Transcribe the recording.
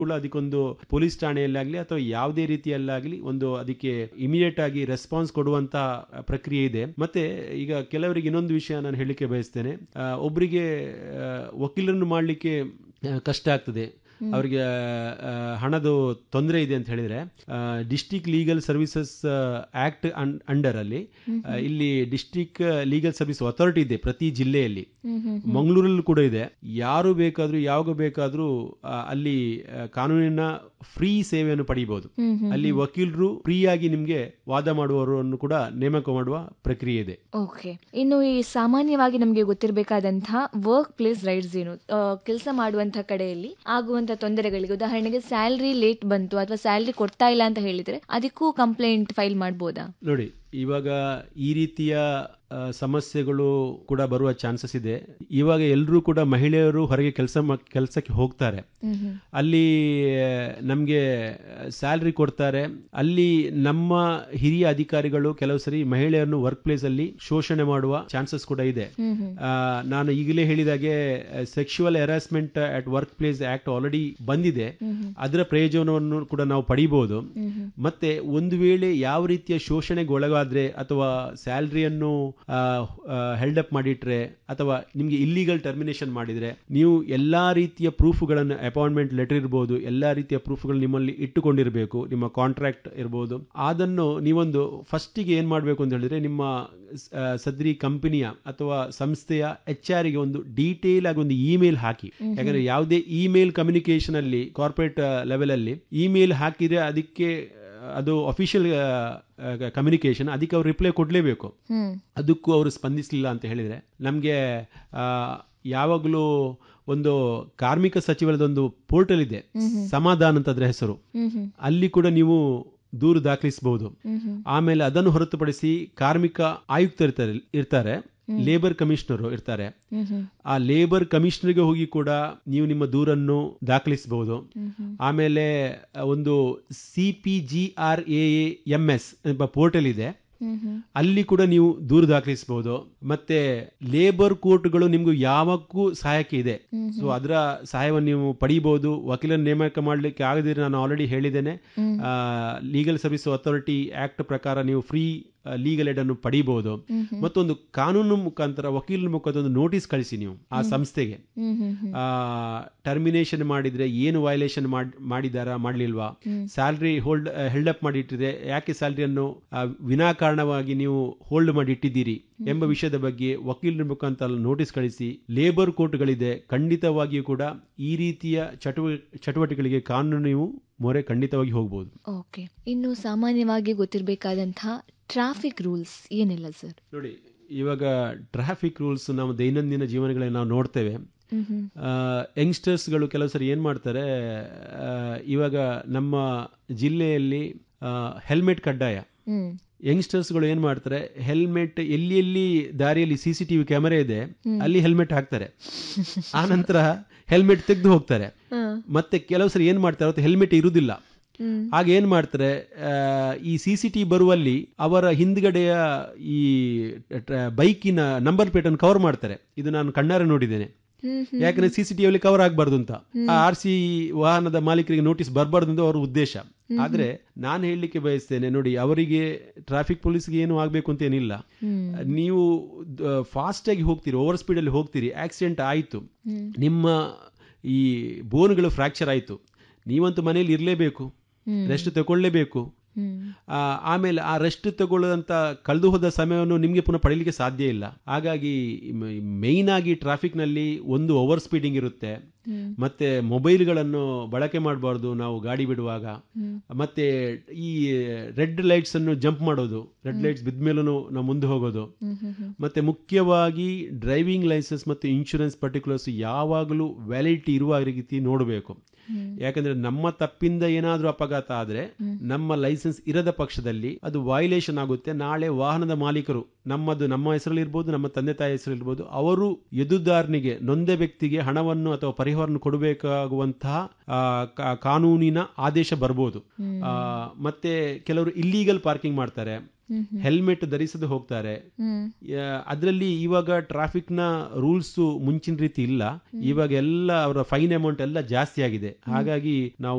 ಕೂಡ ಅದಕ್ಕೊಂದು ಪೊಲೀಸ್ ಠಾಣೆಯಲ್ಲಾಗ್ಲಿ ಅಥವಾ ಯಾವುದೇ ರೀತಿಯಲ್ಲಾಗ್ಲಿ ಒಂದು ಅದಕ್ಕೆ ಇಮಿಡಿಯೇಟ್ ಆಗಿ ರೆಸ್ಪಾನ್ಸ್ ಕೊಡುವಂತ ಪ್ರಕ್ರಿಯೆ ಇದೆ ಮತ್ತೆ ಈಗ ಕೆಲವರಿಗೆ ಇನ್ನೊಂದು ವಿಷಯ ನಾನು ಹೇಳಲಿಕ್ಕೆ ಬಯಸ್ತೇನೆ ಆ, ಒಬ್ರಿಗೆ ಆ, ವಕೀಲರನ್ನು ಮಾಡಲಿಕ್ಕೆ ಕಷ್ಟ ಆಗ್ತದೆ ಅವರಿಗೆ ಆ, ಹಣದ ತೊಂದರೆ ಇದೆ ಅಂತ ಹೇಳಿದ್ರೆ district legal services act under ಅಲ್ಲಿ ಆ, ಇಲ್ಲಿ ಡಿಸ್ಟಿಕ್ ಲೀಗಲ್ ಸರ್ವಿಸ್ ಅಥಾರಿಟಿ ಇದೆ ಪ್ರತಿ ಜಿಲ್ಲೆಯಲ್ಲಿ ಮಂಗಳೂರಲ್ಲೂ ಕೂಡ ಇದೆ ಯಾರು ಬೇಕಾದ್ರೂ ಯಾವಾಗ ಬೇಕಾದ್ರೂ ಆ, ಅಲ್ಲಿ ಆ, ಕಾನೂನಿನ ಫ್ರೀ ಸೇವೆಯನ್ನು ಪಡೆಯಬಹುದು ಅಲ್ಲಿ ವಕೀಲರು ಫ್ರೀ ಆಗಿ ನಿಮ್ಗೆ ವಾದ ಮಾಡುವವರನ್ನು ಕೂಡ ನೇಮಕ ಮಾಡುವ ಪ್ರಕ್ರಿಯೆ ಇದೆ ಓಕೆ ಇನ್ನು ಈ ಸಾಮಾನ್ಯವಾಗಿ ನಮಗೆ ಗೊತ್ತಿರಬೇಕಾದಂತಹ ವರ್ಕ್ ಪ್ಲೇಸ್ ರೈಟ್ಸ್ ಏನು ಕೆಲಸ ಮಾಡುವಂತಹ ಕಡೆಯಲ್ಲಿ ಆಗುವಂತಹ ತೊಂದರೆಗಳಿಗೆ ಉದಾಹರಣೆಗೆ ಸ್ಯಾಲ್ರಿ ಲೇಟ್ ಬಂತು ಅಥವಾ ಸ್ಯಾಲ್ರಿ ಕೊಡ್ತಾ ಇಲ್ಲ ಅಂತ ಹೇಳಿದ್ರೆ ಅದಕ್ಕೂ ಕಂಪ್ಲೇಂಟ್ ಫೈಲ್ ಮಾಡ್ಬೋದಾ ನೋಡಿ ಇವಾಗ ಈ ರೀತಿಯ ಆ, ಸಮಸ್ಯೆಗಳು ಕೂಡ ಬರುವ ಚಾನ್ಸಸ್ ಇದೆ ಇವಾಗ ಎಲ್ಲರೂ ಕೂಡ ಮಹಿಳೆಯರು ಹೊರಗೆ ಕೆಲಸ ಕೆಲಸಕ್ಕೆ ಹೋಗ್ತಾರೆ ಅಲ್ಲಿ ನಮಗೆ ಸ್ಯಾಲ್ರಿ ಕೊಡ್ತಾರೆ ಅಲ್ಲಿ ನಮ್ಮ ಹಿರಿಯ ಅಧಿಕಾರಿಗಳು ಕೆಲವು ಸರಿ ಮಹಿಳೆಯರನ್ನು ವರ್ಕ್ ಪ್ಲೇಸ್ ಅಲ್ಲಿ ಶೋಷಣೆ ಮಾಡುವ ಚಾನ್ಸಸ್ ಕೂಡ ಇದೆ ಆ, ನಾನು ಈಗಲೇ ಹೇಳಿದಾಗೆ sexual harassment at workplace act already ಬಂದಿದೆ ಅದರ ಪ್ರಯೋಜನವನ್ನು ಕೂಡ ನಾವು ಪಡಿಬಹುದು ಮತ್ತೆ ಒಂದು ವೇಳೆ ಯಾವ ರೀತಿಯ ಶೋಷಣೆಗೆ ಒಳಗಾದ್ರೆ ಅಥವಾ ಸ್ಯಾಲ್ರಿಯನ್ನು ಹೆಲ್ಡ್ ಅಪ್ ಮಾಡಿಟ್ರೆ ಅಥವಾ ನಿಮ್ಗೆ ಇಲ್ಲಿಗಲ್ ಟರ್ಮಿನೇಷನ್ ಮಾಡಿದ್ರೆ ನೀವು ಎಲ್ಲಾ ರೀತಿಯ ಪ್ರೂಫ್ಗಳನ್ನು ಅಪಾಯಿಂಟ್ಮೆಂಟ್ ಲೆಟರ್ ಇರ್ಬೋದು ಎಲ್ಲಾ ರೀತಿಯ ಪ್ರೂಫ್ಗಳು ನಿಮ್ಮಲ್ಲಿ ಇಟ್ಟುಕೊಂಡಿರಬೇಕು ನಿಮ್ಮ ಕಾಂಟ್ರಾಕ್ಟ್ ಇರ್ಬೋದು ಅದನ್ನು ನೀವೊಂದು ಫಸ್ಟಿಗೆ ಏನ್ ಮಾಡಬೇಕು ಅಂತ ಹೇಳಿದ್ರೆ ನಿಮ್ಮ ಆ, ಸದ್ರಿ ಕಂಪನಿಯ ಅಥವಾ ಸಂಸ್ಥೆಯ ಎಚ್ ಆರ್ ಗೆ ಒಂದು ಡೀಟೇಲ್ ಆಗಿ ಒಂದು ಇಮೇಲ್ ಹಾಕಿ ಯಾಕಂದ್ರೆ ಯಾವುದೇ ಇಮೇಲ್ ಕಮ್ಯುನಿಕೇಶನ್ ಅಲ್ಲಿ ಕಾರ್ಪೊರೇಟ್ ಲೆವೆಲ್ ಅಲ್ಲಿ ಇಮೇಲ್ ಹಾಕಿದ್ರೆ ಅದಕ್ಕೆ ಆ, ಅದು ಅಫಿಷಿಯಲ್ ಕಮ್ಯುನಿಕೇಶನ್ ಅದಕ್ಕೆ ಅವ್ರು ರಿಪ್ಲೈ ಕೊಡಲೇಬೇಕು ಹ್ಮ್ ಅದಕ್ಕೂ ಅವರು ಸ್ಪಂದಿಸಲಿಲ್ಲ ಅಂತ ಹೇಳಿದ್ರೆ ನಮಗೆ ಯಾವಾಗಲೂ ಒಂದು ಕಾರ್ಮಿಕ ಸಚಿವಾಲಯದ ಒಂದು ಪೋರ್ಟಲ್ ಇದೆ ಸಮಾಧಾನ ಅಂತ ಅದ್ರ ಹೆಸರು ಹ್ಮ್ ಹ್ಮ್ ಅಲ್ಲಿ ಕೂಡ ನೀವು ದೂರು ದಾಖಲಿಸಬಹುದು ಹ್ಮ್ ಹ್ಮ್ ಆಮೇಲೆ ಅದನ್ನು ಹೊರತುಪಡಿಸಿ ಕಾರ್ಮಿಕ ಆಯುಕ್ತರು ಇರ್ತಾರೆ ಇರ್ತಾರೆ ಲೇಬರ್ ಕಮಿಷನರು ಇರ್ತಾರೆ ಹ್ಮ್ ಹ್ಮ್ ಆ ಲೇಬರ್ ಕಮಿಷನರ್ಗೆ ಹೋಗಿ ಕೂಡ ನೀವು ನಿಮ್ಮ ದೂರನ್ನು ದಾಖಲಿಸಬಹುದು ಹ್ಮ್ ಹ್ಮ್ ಆಮೇಲೆ ಆ, ಒಂದು C P G R A M S ಎಂಬ ಪೋರ್ಟಲ್ ಇದೆ ಹ್ಮ್ ಹ್ಮ್ ಅಲ್ಲಿ ಕೂಡ ನೀವು ದೂರು ದಾಖಲಿಸಬಹುದು ಮತ್ತೆ ಲೇಬರ್ ಕೋರ್ಟ್ಗಳು ನಿಮ್ಗೆ ಯಾವಾಗೂ ಸಹಾಯಕ್ಕೆ ಇದೆ ಹ್ಮ್ ಸೊ ಅದರ ಸಹಾಯವನ್ನು ನೀವು ಪಡಿಬಹುದು ವಕೀಲರ ನೇಮಕ ಮಾಡಲಿಕ್ಕೆ ಆಗದಿದ್ರೆ ನಾನು ಆಲ್ರೆಡಿ ಹೇಳಿದ್ದೇನೆ ಹ್ಮ್. ಲೀಗಲ್ ಸರ್ವಿಸ್ ಅಥಾರಿಟಿ ಆಕ್ಟ್ ಪ್ರಕಾರ ನೀವು ಫ್ರೀ ಲೀಗಲ್ ಏಡ್ ಅನ್ನು ಪಡಿಬಹುದು ಹ್ಮ್ ಹ್ಮ್. ಮತ್ತೊಂದು ಕಾನೂನು ಮುಖಾಂತರ ವಕೀಲರ ಮುಖಾಂತರ ಒಂದು ನೋಟಿಸ್ ಕಳಿಸಿ ನೀವು ಆ ಸಂಸ್ಥೆಗೆ ಹ್ಮ್ ಹ್ಮ್ ಹ್ಮ್ ಟರ್ಮಿನೇಷನ್ ಮಾಡಿದ್ರೆ ಏನು ವಯಲೇಷನ್ ಮಾಡಿದಾರಾ ಮಾಡ್ಲಿಲ್ವಾ ಹ್ಮ್. ಸ್ಯಾಲ್ರಿ ಹೋಲ್ಡ್ ಹೆಲ್ಡ್ ಅಪ್ ಮಾಡಿ ಇಟ್ಟಿದ್ರೆ ಯಾಕೆ ಸ್ಯಾಲ್ರಿಯನ್ನು ವಿನಾಕಾರಣವಾಗಿ ನೀವು ಹೋಲ್ಡ್ ಮಾಡಿ ಇಟ್ಟಿದ್ದೀರಿ ಎಂಬ ವಿಷಯದ ಬಗ್ಗೆ ವಕೀಲರ ಮುಖಾಂತರ ನೋಟಿಸ್ ಕಳಿಸಿ ಲೇಬರ್ ಕೋರ್ಟ್ಗಳಿದೆ ಖಂಡಿತವಾಗಿಯೂ ಕೂಡ ಈ ರೀತಿಯ ಚಟುವ ಚಟುವಟಿಕೆಗಳಿಗೆ ಕಾನೂನು ನೀವು ಮೊರೆ ಖಂಡಿತವಾಗಿ ಹೋಗಬಹುದು ಓಕೆ ಇನ್ನು ಸಾಮಾನ್ಯವಾಗಿ ಗೊತ್ತಿರಬೇಕಾದಂತಹ ಟ್ರಾಫಿಕ್ ರೂಲ್ಸ್ ಏನಿಲ್ಲ ಸರ್ ನೋಡಿ ಇವಾಗ ಟ್ರಾಫಿಕ್ ರೂಲ್ಸ್ ನಾವು ದೈನಂದಿನ ಜೀವನಗಳಲ್ಲಿ ನಾವು ನೋಡ್ತೇವೆ ಹ್ಮ್ ಹ್ಮ್ ಯಂಗ್ಸ್ಟರ್ಸ್ಗಳು ಕೆಲವು ಸರಿ ಏನು ಮಾಡ್ತಾರೆ ಆ, ಇವಾಗ ನಮ್ಮ ಜಿಲ್ಲೆಯಲ್ಲಿ ಹೆಲ್ಮೆಟ್ ಕಡ್ಡಾಯ ಹ್ಮ್ ಯಂಗ್ಸ್ಟರ್ಸ್ಗಳು ಏನು ಮಾಡ್ತಾರೆ ಹೆಲ್ಮೆಟ್ ಎಲ್ಲಿ ಎಲ್ಲಿ ದಾರಿಯಲ್ಲಿ C C T V camera ಇದೆ ಅಲ್ಲಿ ಹೆಲ್ಮೆಟ್ ಹಾಕ್ತಾರೆ ಆ ನಂತರ ಹೆಲ್ಮೆಟ್ ತೆಗೆದು ಹೋಗ್ತಾರೆ ಹ್ಮ್ ಮತ್ತೆ ಕೆಲವು ಸರಿ ಏನು ಮಾಡ್ತಾರೆ ಅವತ್ತು ಹೆಲ್ಮೆಟ್ ಇರುವುದಿಲ್ಲ ಹ್ಮ್ ಆಗ ಏನ್ ಮಾಡ್ತಾರೆ ಆ, ಈ ಸಿ ಸಿ ಟಿ ಬರುವಲ್ಲಿ ಅವರ ಹಿಂದ್ಗಡೆಯ ಈ ಬೈಕಿನ ನಂಬರ್ ಪ್ಲೇಟ್ ಅನ್ನು ಕವರ್ ಮಾಡ್ತಾರೆ ಇದು ನಾನು ಕಣ್ಣಾರೆ ನೋಡಿದ್ದೇನೆ ಹ್ಮ್ ಹ್ಮ್ ಯಾಕಂದ್ರೆ ಸಿ ಸಿ ಟಿವಿಯಲ್ಲಿ ಕವರ್ ಆಗಬಾರ್ದು ಅಂತ ಆ ಆರ್ ಸಿ ವಾಹನದ ಮಾಲೀಕರಿಗೆ ನೋಟಿಸ್ ಬರಬಾರ್ದು ಅಂತ ಅವರ ಉದ್ದೇಶ ಆದ್ರೆ ನಾನು ಹೇಳಲಿಕ್ಕೆ ಬಯಸ್ತೇನೆ ನೋಡಿ ಅವರಿಗೆ ಟ್ರಾಫಿಕ್ ಪೊಲೀಸ್ಗೆ ಏನು ಆಗ್ಬೇಕು ಅಂತ ಏನಿಲ್ಲ ಹ್ಮ್ ನೀವು ಫಾಸ್ಟ್ ಆಗಿ ಹೋಗ್ತೀರಿ ಓವರ್ ಸ್ಪೀಡ್ ಅಲ್ಲಿ ಹೋಗ್ತೀರಿ ಆಕ್ಸಿಡೆಂಟ್ ಆಯ್ತು ಹ್ಮ್ ನಿಮ್ಮ ಈ ಬೋನ್ಗಳು ಫ್ರಾಕ್ಚರ್ ಆಯ್ತು ನೀವಂತೂ ಮನೆಯಲ್ಲಿ ಇರಲೇಬೇಕು ಹ್ಮ್. ರೆಸ್ಟ್ ತಗೊಳ್ಳೇಬೇಕು ಹ್ಮ್ ಆ, ಆಮೇಲೆ ಆ ರೆಸ್ಟ್ ತಗೊಳ್ಳೋದಂತ ಕಳೆದು ಹೋದ ಸಮಯವನ್ನು ನಿಮಗೆ ಪುನಃ ಪಡೀಲಿಕ್ಕೆ ಸಾಧ್ಯ ಇಲ್ಲ ಹಾಗಾಗಿ ಮೇಯ್ನ್ ಆಗಿ ಟ್ರಾಫಿಕ್ ನಲ್ಲಿ ಒಂದು ಓವರ್ ಸ್ಪೀಡಿಂಗ್ ಇರುತ್ತೆ ಹ್ಮ್ ಮತ್ತೆ ಮೊಬೈಲ್ಗಳನ್ನು ಬಳಕೆ ಮಾಡಬಾರ್ದು ನಾವು ಗಾಡಿ ಬಿಡುವಾಗ ಹ್ಮ್ ಮತ್ತೆ ಈ ರೆಡ್ ಲೈಟ್ಸ್ ಅನ್ನು ಜಂಪ್ ಮಾಡೋದು ರೆಡ್ ಲೈಟ್ಸ್ ಬಿದ್ಮೇಲೂ ನಾವು ಮುಂದೆ ಹೋಗೋದು ಹ್ಮ್ ಹ್ಮ್ ಹ್ಮ್ ಮತ್ತೆ ಮುಖ್ಯವಾಗಿ ಡ್ರೈವಿಂಗ್ ಲೈಸೆನ್ಸ್ ಮತ್ತು ಇನ್ಶೂರೆನ್ಸ್ ಪರ್ಟಿಕ್ಯುಲರ್ಸ್ ಯಾವಾಗಲೂ ವ್ಯಾಲಿಡಿಟಿ ಇರುವ ರೀತಿ ನೋಡಬೇಕು ಹ್ಮ್. ಯಾಕಂದ್ರೆ ನಮ್ಮ ತಪ್ಪಿಂದ ಏನಾದ್ರೂ ಅಪಘಾತ ಆದ್ರೆ ನಮ್ಮ ಲೈಸೆನ್ಸ್ ಇರದ ಪಕ್ಷದಲ್ಲಿ ಅದು ವೈಲೇಷನ್ ಆಗುತ್ತೆ ನಾಳೆ ವಾಹನದ ಮಾಲೀಕರು ನಮ್ಮದು ನಮ್ಮ ಹೆಸರಲ್ಲಿ ಇರ್ಬೋದು ನಮ್ಮ ತಂದೆ ತಾಯಿ ಹೆಸರಲ್ಲಿ ಇರ್ಬೋದು ಅವರು ಎದುದಾರನಿಗೆ ನೊಂದ ವ್ಯಕ್ತಿಗೆ ಹಣವನ್ನು ಅಥವಾ ಪರಿಹಾರವನ್ನು ಕೊಡಬೇಕಾಗುವಂತಹ ಆ, ಕಾ- ಕಾನೂನಿನ ಆದೇಶ ಬರ್ಬೋದು ಆ, ಮತ್ತೆ ಕೆಲವರು ಇಲ್ಲೀಗಲ್ ಪಾರ್ಕಿಂಗ್ ಮಾಡ್ತಾರೆ ಹ್ಮ್ ಹ್ಮ್ ಹೆಲ್ಮೆಟ್ ಧರಿಸದೆ ಹೋಗ್ತಾರೆ ಹ್ಮ್ ಅದರಲ್ಲಿ ಇವಾಗ ಟ್ರಾಫಿಕ್ ನ ರೂಲ್ಸ್ ಮುಂಚಿನ ರೀತಿ ಇಲ್ಲ ಇವಾಗ ಎಲ್ಲ ಅವರ ಫೈನ್ ಅಮೌಂಟ್ ಎಲ್ಲ ಜಾಸ್ತಿ ಆಗಿದೆ ಹಾಗಾಗಿ ನಾವು